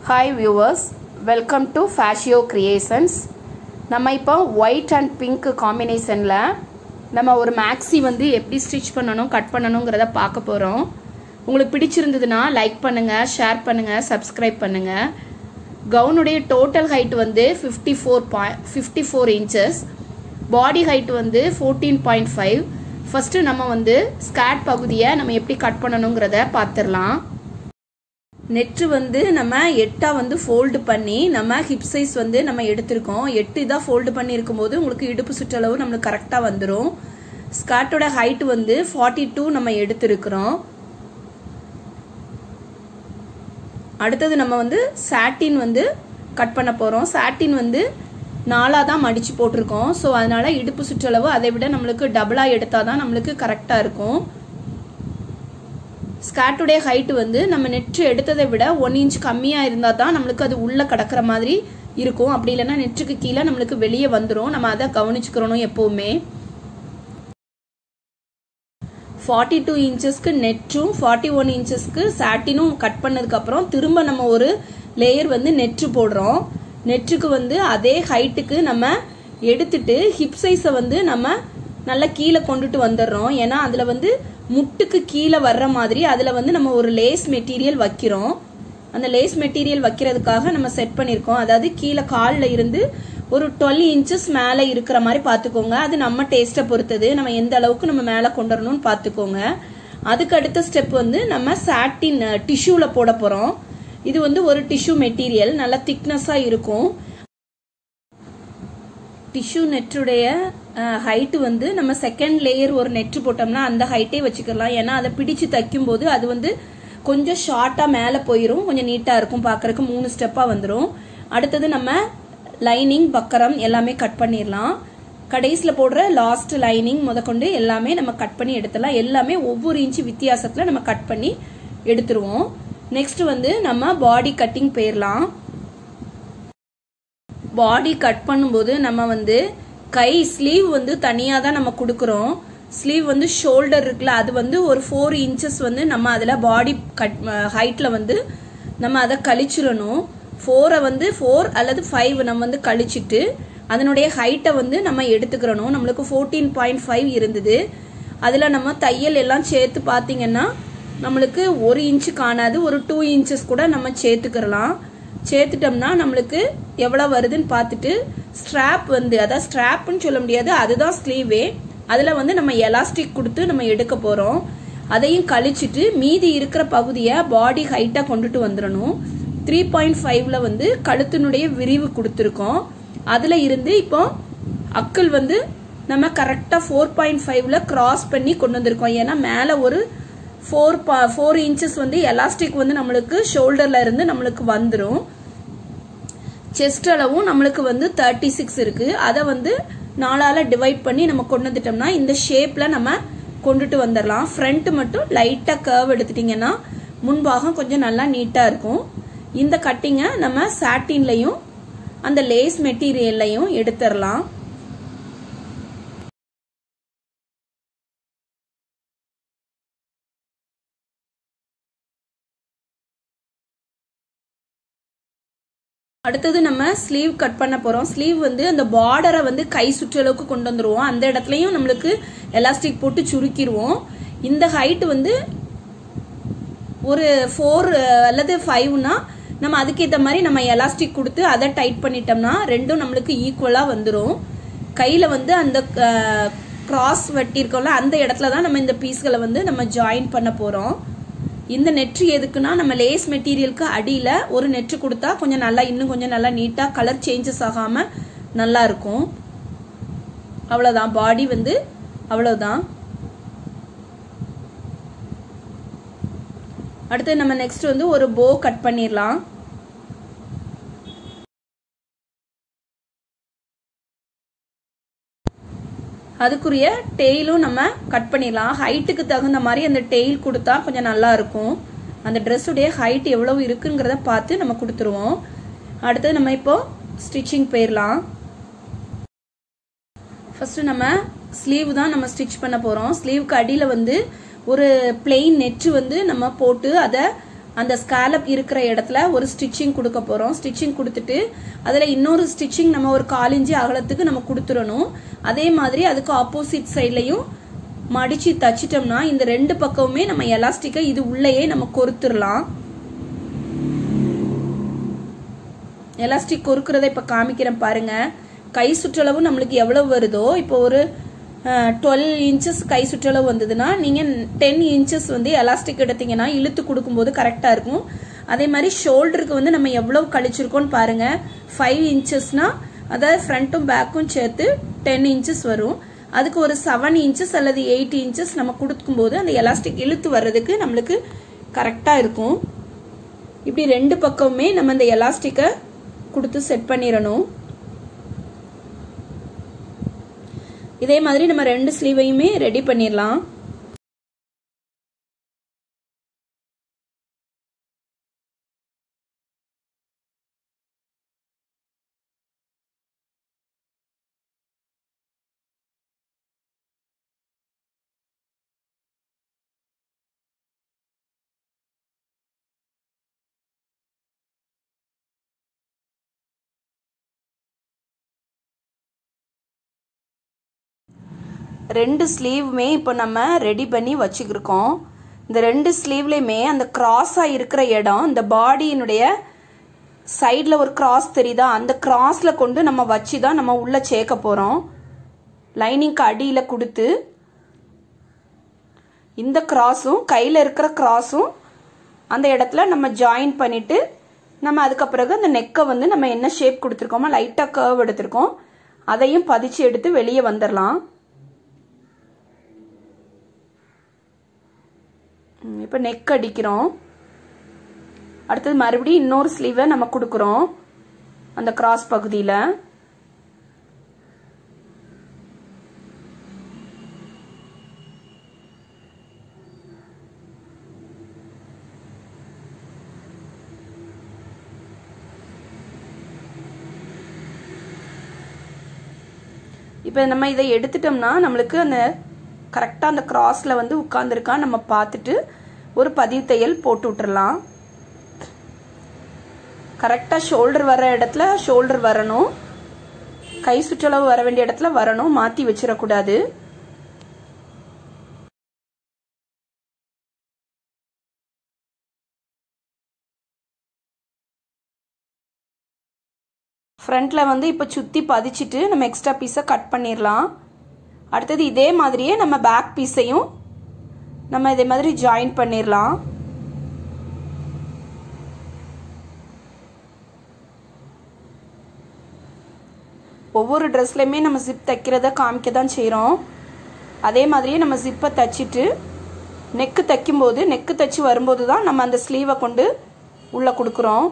hi viewers welcome to ஃபேஷியோ creations நம்ம இப்போ ஒயிட் அண்ட் பிங்க் காம்பினேஷனில் நம்ம ஒரு மேக்ஸி வந்து எப்படி ஸ்டிச் பண்ணணும் கட் பண்ணணுங்கிறத பார்க்க போகிறோம் உங்களுக்கு பிடிச்சிருந்ததுன்னா லைக் பண்ணுங்கள் ஷேர் பண்ணுங்கள் சப்ஸ்கிரைப் பண்ணுங்கள் கவுனுடைய டோட்டல் ஹைட் வந்து fifty four point fifty four inches body height வந்து ஃபோர்டீன் பாயிண்ட் ஃபைவ் ஃபஸ்ட்டு நம்ம வந்து ஸ்கேட் பகுதியை நம்ம எப்படி கட் பண்ணணுங்கிறத பார்த்துடலாம் நெட்டு வந்து நம்ம எட்டாக வந்து ஃபோல்டு பண்ணி நம்ம ஹிப் சைஸ் வந்து நம்ம எடுத்திருக்கோம் எட்டு இதாக ஃபோல்டு பண்ணி இருக்கும்போது உங்களுக்கு இடுப்பு சுற்றளவு நம்மளுக்கு கரெக்டாக வந்துடும் ஸ்கர்ட்டோட ஹைட் வந்து ஃபார்ட்டி டூ நம்ம எடுத்திருக்கிறோம் அடுத்தது நம்ம வந்து சாட்டின் வந்து கட் பண்ண போகிறோம் சாட்டின் வந்து நாலாக தான் மடித்து போட்டிருக்கோம் ஸோ அதனால இடுப்பு சுற்றளவு அதை விட நம்மளுக்கு டபுளாக எடுத்தால் தான் நம்மளுக்கு கரெக்டாக இருக்கும் ஸ்கர்ட்டுடைய ஹைட் வந்து நம்ம நெற்று எடுத்ததை விட ஒன் இன்ச் கம்மியாக இருந்தால் தான் நம்மளுக்கு அது உள்ளே கிடக்கிற மாதிரி இருக்கும் அப்படி இல்லைன்னா நெற்றுக்கு கீழே நம்மளுக்கு வெளியே வந்துடும் நம்ம அதை கவனிச்சுக்கிறணும் எப்போவுமே ஃபார்ட்டி டூ இன்ச்சஸ்க்கு நெற்றும் ஃபார்ட்டி ஒன் இன்ச்சஸ்க்கு சாட்டினும் கட் பண்ணதுக்கப்புறம் திரும்ப நம்ம ஒரு லேயர் வந்து நெற்று போடுறோம் நெற்றுக்கு வந்து அதே ஹைட்டுக்கு நம்ம எடுத்துட்டு ஹிப் சைஸை வந்து நம்ம நல்லா கீழே கொண்டுட்டு வந்துடுறோம் ஏன்னா அதில் வந்து முட்டுக்கு கீழே வர்ற மாதிரி அதில் வந்து நம்ம ஒரு லேஸ் மெட்டீரியல் வைக்கிறோம் அந்த லேஸ் மெட்டீரியல் வைக்கிறதுக்காக நம்ம செட் பண்ணியிருக்கோம் அதாவது கீழே காலில் இருந்து ஒரு டுவெல் இன்ச்சஸ் மேலே இருக்கிற மாதிரி பார்த்துக்கோங்க அது நம்ம டேஸ்ட்டை பொறுத்தது நம்ம எந்த அளவுக்கு நம்ம மேலே கொண்டு வரணும்னு பார்த்துக்கோங்க அதுக்கு அடுத்த ஸ்டெப் வந்து நம்ம சாட்டின் டிஷ்யூவில் போட போகிறோம் இது வந்து ஒரு டிஷ்யூ மெட்டீரியல் நல்லா திக்னஸாக இருக்கும் டிஷ்யூ நெட்டுடைய ஹைட்டு வந்து நம்ம செகண்ட் லேயர் ஒரு நெட்டு போட்டோம்னா அந்த ஹைட்டே வச்சுக்கலாம் ஏன்னா அதை பிடிச்சு தைக்கும் போது அது வந்து கொஞ்சம் ஷார்ட்டாக மேலே போயிடும் கொஞ்சம் நீட்டாக இருக்கும் பார்க்கறதுக்கு மூணு ஸ்டெப்பாக வந்துடும் அடுத்தது நம்ம லைனிங் பக்கரம் எல்லாமே கட் பண்ணிடலாம் கடைசியில் போடுற லாஸ்ட் லைனிங் முதற்கொண்டு எல்லாமே நம்ம கட் பண்ணி எடுத்துடலாம் எல்லாமே ஒவ்வொரு இன்ச்சு வித்தியாசத்தில் நம்ம கட் பண்ணி எடுத்துருவோம் நெக்ஸ்ட் வந்து நம்ம பாடி கட்டிங் போயிடலாம் பாடி கட் பண்ணும்போது நம்ம வந்து கை ஸ்லீவ் வந்து தனியாக தான் நம்ம கொடுக்குறோம் ஸ்லீவ் வந்து ஷோல்டர் இருக்குல்ல அது வந்து ஒரு ஃபோர் இன்ச்சஸ் வந்து நம்ம அதில் பாடி கட் ஹைட்டில் வந்து நம்ம அதை கழிச்சிடணும் ஃபோரை வந்து ஃபோர் அல்லது ஃபைவ் நம்ம வந்து கழிச்சிட்டு அதனுடைய ஹைட்டை வந்து நம்ம எடுத்துக்கிறணும் நம்மளுக்கு ஃபோர்டீன் பாயிண்ட் ஃபைவ் இருந்தது அதில் நம்ம தையல் எல்லாம் சேர்த்து பார்த்தீங்கன்னா நம்மளுக்கு ஒரு இன்ச்சு காணாது ஒரு டூ இன்ச்சஸ் கூட நம்ம சேர்த்துக்கிறலாம் சேர்த்துட்டோம்னா நம்மளுக்கு எவ்வளோ வருதுன்னு பார்த்துட்டு ஸ்ட்ராப் வந்து அதான் ஸ்ட்ராப்னு சொல்ல முடியாது அதுதான் ஸ்லீவே அதில் வந்து நம்ம எலாஸ்டிக் கொடுத்து நம்ம எடுக்க போகிறோம் அதையும் கழிச்சிட்டு மீதி இருக்கிற பகுதியை பாடி ஹைட்டாக கொண்டுட்டு வந்துடணும் த்ரீ பாயிண்ட் ஃபைவ்ல வந்து கழுத்தினுடைய விரிவு கொடுத்துருக்கோம் அதில் இருந்து இப்போ அக்கள் வந்து நம்ம கரெக்டாக ஃபோர் பாயிண்ட் ஃபைவ்ல கிராஸ் பண்ணி கொண்டு வந்திருக்கோம் ஏன்னா மேலே ஒரு ஃபோர் பா ஃபோர் இன்ச்சஸ் வந்து எலாஸ்டிக் வந்து நம்மளுக்கு ஷோல்டர்ல இருந்து நம்மளுக்கு வந்துடும் செஸ்ட் அளவும் நம்மளுக்கு வந்து தேர்ட்டி சிக்ஸ் இருக்கு அதை வந்து நாலால டிவைட் பண்ணி நம்ம கொண்டு வந்துட்டோம்னா இந்த ஷேப்ல நம்ம கொண்டுட்டு வந்துடலாம் ஃப்ரண்ட் மட்டும் லைட்டா கர்வ் எடுத்துட்டீங்கன்னா முன்பாகம் கொஞ்சம் நல்லா நீட்டா இருக்கும் இந்த கட்டிங்கை நம்ம சாட்டின்லையும் அந்த லேஸ் மெட்டீரியல்லையும் எடுத்துடலாம் அடுத்தது நம்ம ஸ்லீவ் கட் பண்ண போறோம் ஸ்லீவ் வந்து அந்த பார்டரை வந்து கை சுற்றளவுக்கு கொண்டு வந்துருவோம் அந்த இடத்துலயும் நம்மளுக்கு எலாஸ்டிக் போட்டு சுருக்கிடுவோம் இந்த ஹைட் வந்து ஒரு ஃபோர் அல்லது ஃபைவ்னா நம்ம அதுக்கேற்ற மாதிரி நம்ம எலாஸ்டிக் கொடுத்து அதை டைட் பண்ணிட்டோம்னா ரெண்டும் நம்மளுக்கு ஈக்குவலாக வந்துடும் கையில் வந்து அந்த கிராஸ் வெட்டியிருக்கோம்ல அந்த இடத்துல தான் நம்ம இந்த பீஸ்களை வந்து நம்ம ஜாயின் பண்ண போகிறோம் இந்த நெற்று எதுக்குன்னா நம்ம லேஸ் மெட்டீரியலுக்கு அடியில் ஒரு நெற்று கொடுத்தா கொஞ்சம் நல்லா இன்னும் கொஞ்சம் நல்லா நீட்டாக கலர் சேஞ்சஸ் ஆகாமல் நல்லா இருக்கும் அவ்வளோதான் பாடி வந்து அவ்வளோதான் அடுத்து நம்ம நெக்ஸ்ட் வந்து ஒரு போ கட் பண்ணிடலாம் அதுக்குரிய டெய்லும் நம்ம கட் பண்ணிடலாம் ஹைட்டுக்கு தகுந்த மாதிரி அந்த டெய்ல் கொடுத்தா கொஞ்சம் நல்லா இருக்கும் அந்த ட்ரெஸ்ஸுடைய ஹைட் எவ்வளவு இருக்குங்கிறத பார்த்து நம்ம கொடுத்துருவோம் அடுத்தது நம்ம இப்போ ஸ்டிச்சிங் போயிடலாம் ஃபர்ஸ்ட் நம்ம ஸ்லீவ் தான் நம்ம ஸ்டிச் பண்ண போகிறோம் ஸ்லீவுக்கு அடியில் வந்து ஒரு பிளெயின் நெட்டு வந்து நம்ம போட்டு அதை அந்த ஸ்காலப் இருக்கிற இடத்துல ஒரு ஸ்டிச்சிங் கொடுக்க போறோம் ஸ்டிச்சிங் கொடுத்துட்டு அதுல இன்னொரு ஸ்டிச்சிங் நம்ம ஒரு காலிஞ்சி அகலத்துக்கு நம்ம கொடுத்துடணும் அதே மாதிரி அதுக்கு ஆப்போசிட் சைட்லயும் மடிச்சு தச்சிட்டோம்னா இந்த ரெண்டு பக்கமுமே நம்ம எலாஸ்டிக்கை இது உள்ளேயே நம்ம கொறுத்துடலாம் எலாஸ்டிக் கொறுக்கிறத இப்ப காமிக்கிறேன் பாருங்க கை சுற்றளவு நம்மளுக்கு எவ்வளவு வருதோ இப்போ ஒரு டுவெல் இன்ச்சஸ் கை சுற்றளவு வந்ததுன்னா நீங்க டென் இன்ச்சஸ் வந்து எலாஸ்டிக் எடுத்தீங்கன்னா இழுத்து கொடுக்கும்போது கரெக்டா இருக்கும் அதே மாதிரி ஷோல்டருக்கு வந்து நம்ம எவ்வளவு கழிச்சிருக்கோம்னு பாருங்க ஃபைவ் இன்ச்சஸ்னா அதாவது ஃப்ரண்ட்டும் பேக்கும் சேர்த்து டென் இன்ச்சஸ் வரும் அதுக்கு ஒரு செவன் இன்ச்சஸ் அல்லது எயிட் இன்ச்சஸ் நம்ம கொடுக்கும்போது அந்த எலாஸ்டிக் இழுத்து வர்றதுக்கு நம்மளுக்கு கரெக்டா இருக்கும் இப்படி ரெண்டு பக்கமுமே நம்ம இந்த எலாஸ்டிக்கை கொடுத்து செட் பண்ணிடணும் இதே மாதிரி நம்ம ரெண்டு ஸ்லீவையுமே ரெடி பண்ணிடலாம் ரெண்டு ஸ்லீவுமே இப்போ நம்ம ரெடி பண்ணி வச்சுக்கிருக்கோம் இந்த ரெண்டு ஸ்லீவ்லையுமே அந்த கிராஸாக இருக்கிற இடம் இந்த பாடியினுடைய சைடில் ஒரு கிராஸ் தெரியுதா அந்த கிராஸில் கொண்டு நம்ம வச்சு தான் நம்ம உள்ளே சேர்க்க போகிறோம் லைனிங்க்கு அடியில் கொடுத்து இந்த கிராஸும் கையில் இருக்கிற கிராஸும் அந்த இடத்துல நம்ம ஜாயின் பண்ணிட்டு நம்ம அதுக்கு பிறகு அந்த நெக்கை வந்து நம்ம என்ன ஷேப் கொடுத்துருக்கோமோ லைட்டாக கர்வ் எடுத்திருக்கோம் அதையும் பதிச்சு எடுத்து வெளியே வந்துடலாம் இப்போ நெக் அடிக்கிறோம் அடுத்தது மறுபடியும் இன்னொரு ஸ்லீவை நம்ம கொடுக்குறோம் அந்த கிராஸ் பகுதியில் இப்போ நம்ம இதை எடுத்துட்டோம்னா நம்மளுக்கு அந்த கரெக்டாக அந்த கிராஸில் வந்து உட்காந்துருக்கா நம்ம பார்த்துட்டு ஒரு பதிவு தையல் போட்டு விட்டுறலாம் கரெக்டாக ஷோல்டர் வர இடத்துல ஷோல்டர் வரணும் கை சுற்றளவு வர வேண்டிய இடத்துல வரணும் மாற்றி வச்சிடக்கூடாது ஃப்ரண்ட்டில் வந்து இப்போ சுற்றி பதிச்சுட்டு நம்ம எக்ஸ்ட்ரா பீஸை கட் பண்ணிடலாம் அடுத்தது இதே மாதிரியே நம்ம பேக் பீஸையும் நம்ம இதே மாதிரி ஜாயின் பண்ணிடலாம் ஒவ்வொரு ட்ரெஸ்லையுமே நம்ம ஜிப் தைக்கிறத காமிக்க தான் செய்கிறோம் அதே மாதிரியே நம்ம ஜிப்பை தைச்சிட்டு நெக்கு தைக்கும்போது நெக்கு தைச்சி வரும்போது தான் நம்ம அந்த ஸ்லீவை கொண்டு உள்ளே கொடுக்குறோம்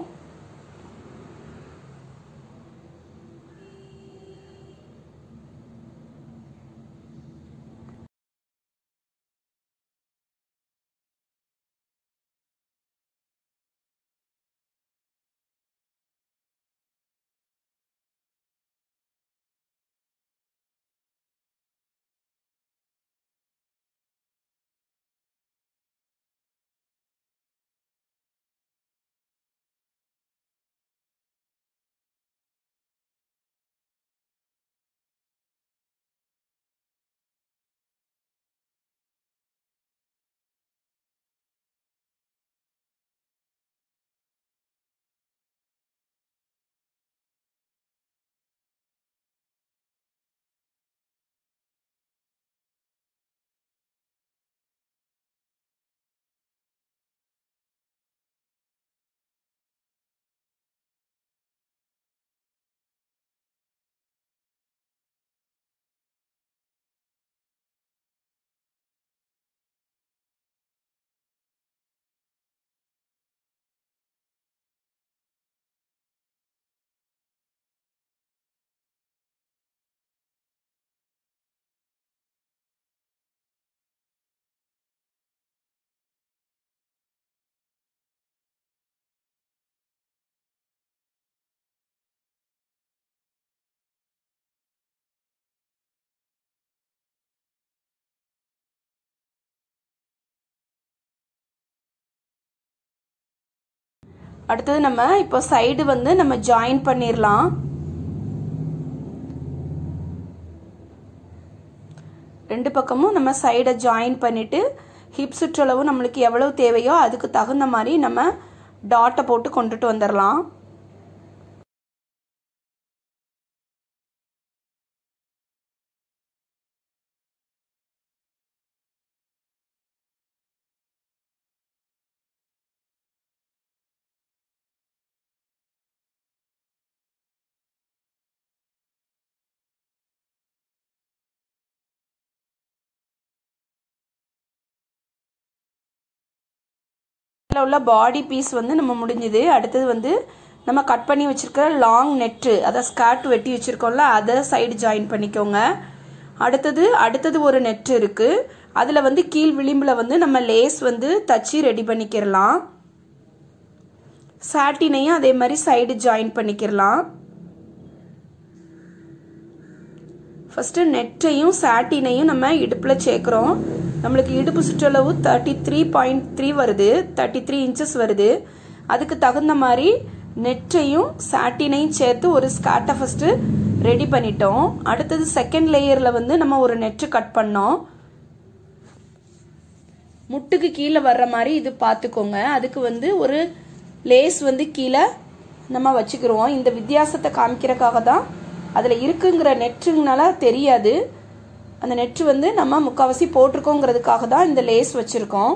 அடுத்தது நம்ம இப்போ சைடு வந்து நம்ம ஜாயின் பண்ணிடலாம் ரெண்டு பக்கமும் நம்ம சைடை ஜாயின் பண்ணிட்டு ஹிப் சுற்றளவு நம்மளுக்கு எவ்வளவு தேவையோ அதுக்கு தகுந்த மாதிரி நம்ம டாட்டை போட்டு கொண்டுட்டு வந்துடலாம் உள்ள பாடி பீஸ் வந்து நம்ம முடிஞ்சுது அடுத்தது வந்து நம்ம கட் பண்ணி வச்சிருக்கிற லாங் நெட்டு அதாவது ஸ்கர்ட் வெட்டி வச்சிருக்கோம்ல அதை சைடு ஜாயின் பண்ணிக்கோங்க அடுத்தது அடுத்தது ஒரு நெட் இருக்கு அதுல வந்து கீழ் விளிம்புல வந்து நம்ம லேஸ் வந்து தச்சு ரெடி பண்ணிக்கிறலாம் சாட்டினையும் அதே மாதிரி சைடு ஜாயின் பண்ணிக்கிறலாம் ஃபர்ஸ்ட் நெட்டையும் சாட்டினையும் நம்ம இடுப்பில் சேர்க்குறோம் நம்மளுக்கு இடுப்பு சுற்றளவு தேர்ட்டி த்ரீ பாயிண்ட் த்ரீ வருது தேர்ட்டி த்ரீ இன்ச்சஸ் வருது அதுக்கு தகுந்த மாதிரி நெட்டையும் சாட்டினையும் சேர்த்து ஒரு ஸ்கார்ட்டை ஃபர்ஸ்ட் ரெடி பண்ணிட்டோம் அடுத்தது செகண்ட் லேயரில் வந்து நம்ம ஒரு நெட்டு கட் பண்ணோம் முட்டுக்கு கீழே வர்ற மாதிரி இது பார்த்துக்கோங்க அதுக்கு வந்து ஒரு லேஸ் வந்து கீழே நம்ம வச்சுக்கிறோம் இந்த வித்தியாசத்தை காமிக்கிறதுக்காக தான் அதில் இருக்குங்கிற நெட்டுங்கனால தெரியாது அந்த நெட்டு வந்து நம்ம முக்கால்வாசி போட்டிருக்கோங்கிறதுக்காக தான் இந்த லேஸ் வச்சுருக்கோம்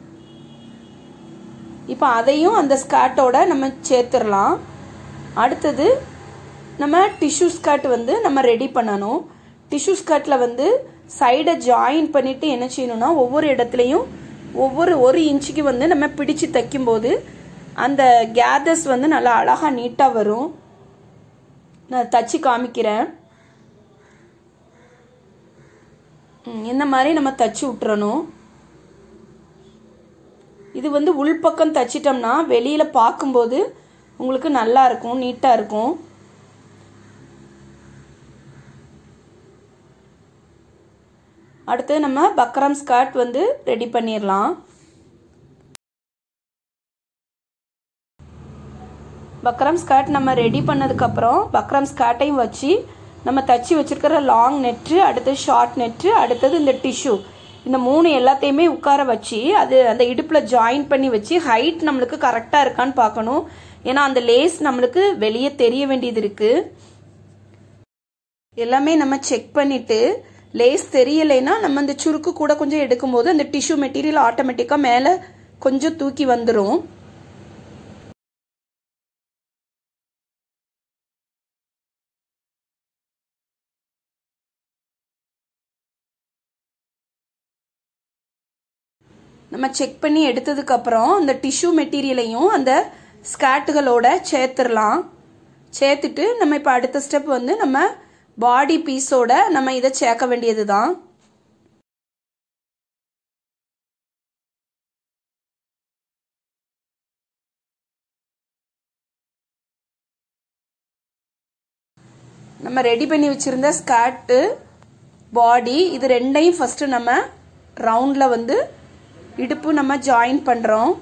இப்போ அதையும் அந்த ஸ்கர்ட்டோட நம்ம சேர்த்துடலாம் அடுத்தது நம்ம டிஷ்யூ ஸ்கர்ட் வந்து நம்ம ரெடி பண்ணணும் டிஷ்யூ ஸ்கர்ட்டில் வந்து சைடை ஜாயின் பண்ணிட்டு என்ன செய்யணும்னா ஒவ்வொரு இடத்துலையும் ஒவ்வொரு ஒரு இன்ச்சுக்கு வந்து நம்ம பிடிச்சு தைக்கும்போது அந்த கேதர்ஸ் வந்து நல்லா அழகாக நீட்டாக வரும் நான் தச்சு காமிக்கிறேன் இந்த மாதிரி நம்ம தச்சு விட்டுறணும் இது வந்து உள்பக்கம் தச்சிட்டோம்னா வெளியில பார்க்கும்போது உங்களுக்கு நல்லா இருக்கும் நீட்டா இருக்கும் அடுத்து நம்ம பக்ரம் ஸ்கர்ட் வந்து ரெடி பண்ணிடலாம் பக்ரம் ஸ்கர்ட் நம்ம ரெடி பண்ணதுக்கப்புறம் பக்ரம் ஸ்கர்ட்டையும் வச்சு நம்ம தச்சு வச்சிருக்கிற லாங் நெட்டு அடுத்து ஷார்ட் நெட்டு அடுத்தது இந்த டிஷ்யூ இந்த மூணு எல்லாத்தையுமே உட்கார வச்சு அது அந்த இடுப்பில் ஜாயின் பண்ணி வச்சு ஹைட் நம்மளுக்கு கரெக்டாக இருக்கான்னு பார்க்கணும் ஏன்னா அந்த லேஸ் நம்மளுக்கு வெளியே தெரிய வேண்டியது இருக்கு எல்லாமே நம்ம செக் பண்ணிட்டு லேஸ் தெரியலைன்னா நம்ம அந்த சுருக்கு கூட கொஞ்சம் எடுக்கும்போது அந்த டிஷ்யூ மெட்டீரியல் ஆட்டோமேட்டிக்காக மேலே கொஞ்சம் தூக்கி வந்துடும் நம்ம செக் பண்ணி எடுத்ததுக்கு அப்புறம் அந்த டிஷ்யூ மெட்டீரியலையும் அந்த ஸ்கேட்டுகளோட சேர்த்துடலாம் சேர்த்துட்டு நம்ம இப்போ அடுத்த ஸ்டெப் வந்து நம்ம பாடி பீஸோட நம்ம இதை சேர்க்க வேண்டியது தான் நம்ம ரெடி பண்ணி வச்சிருந்த ஸ்கர்ட்டு பாடி இது ரெண்டையும் ஃபர்ஸ்ட் நம்ம ரவுண்ட்ல வந்து இடுப்பு நம்ம ஜாயின் பண்றோம்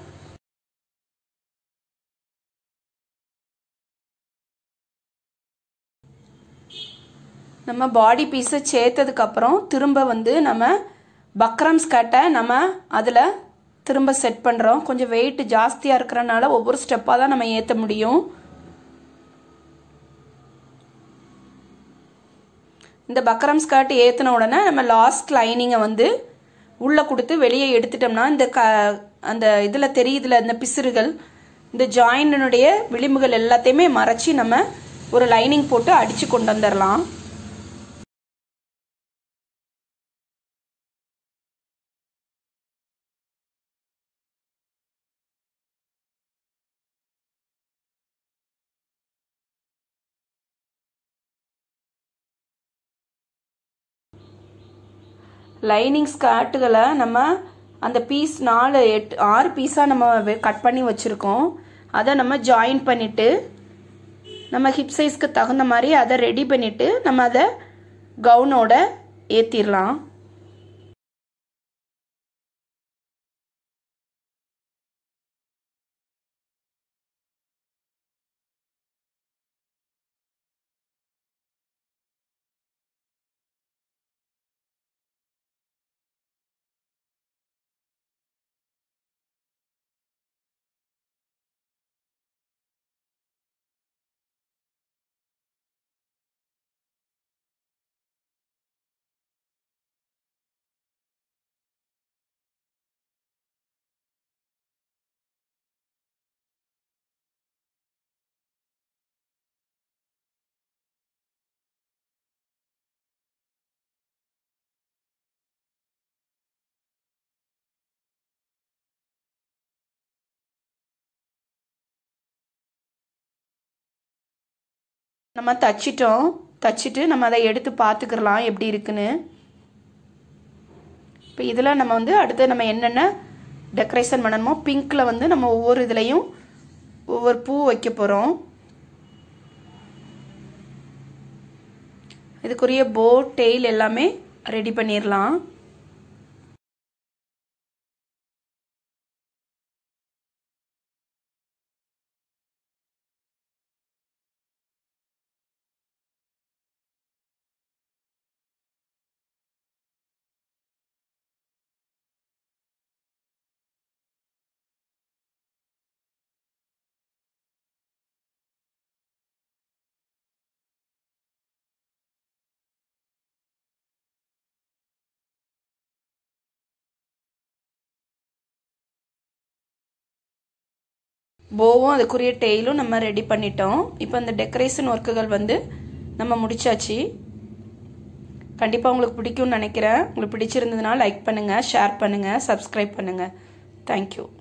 நம்ம பாடி பீஸை சேர்த்ததுக்கு அப்புறம் திரும்ப வந்து நம்ம பக்ரம் ஸ்கர்ட்டை நம்ம அதில் திரும்ப செட் பண்ணுறோம் கொஞ்சம் வெயிட் ஜாஸ்தியாக இருக்கிறனால ஒவ்வொரு ஸ்டெப்பாக தான் நம்ம ஏற்ற முடியும் இந்த பக்ரம் ஸ்கர்ட் ஏற்றின உடனே நம்ம லாஸ்ட் லைனிங்கை வந்து உள்ளே கொடுத்து வெளியே எடுத்துட்டோம்னா இந்த க அந்த இதில் தெரியுதுல இந்த பிசிறுகள் இந்த ஜாயினுடைய விளிம்புகள் எல்லாத்தையுமே மறைச்சி நம்ம ஒரு லைனிங் போட்டு அடித்து கொண்டு வந்துடலாம் லைனிங் ஸ்கர்ட்டுகளை நம்ம அந்த பீஸ் நாலு எட்டு ஆறு பீஸாக நம்ம கட் பண்ணி வச்சுருக்கோம் அதை நம்ம ஜாயின் பண்ணிவிட்டு நம்ம ஹிப் சைஸ்க்கு தகுந்த மாதிரி அதை ரெடி பண்ணிவிட்டு நம்ம அதை கவுனோட ஏற்றிடலாம் நம்ம தச்சிட்டோம் தச்சிட்டு நம்ம அதை எடுத்து பார்த்துக்கிறலாம் எப்படி இருக்குன்னு இப்போ இதில் நம்ம வந்து அடுத்து நம்ம என்னென்ன டெக்கரேஷன் பண்ணணுமோ பிங்க்கில் வந்து நம்ம ஒவ்வொரு இதுலேயும் ஒவ்வொரு பூ வைக்க போகிறோம் இதுக்குரிய போ டெய்ல் எல்லாமே ரெடி பண்ணிடலாம் போவும் அதுக்குரிய டெய்லும் நம்ம ரெடி பண்ணிட்டோம் இப்போ அந்த டெக்கரேஷன் ஒர்க்குகள் வந்து நம்ம முடிச்சாச்சு கண்டிப்பாக உங்களுக்கு பிடிக்கும்னு நினைக்கிறேன் உங்களுக்கு பிடிச்சிருந்ததுனால லைக் பண்ணுங்கள் ஷேர் பண்ணுங்கள் சப்ஸ்கிரைப் பண்ணுங்கள் தேங்க்யூ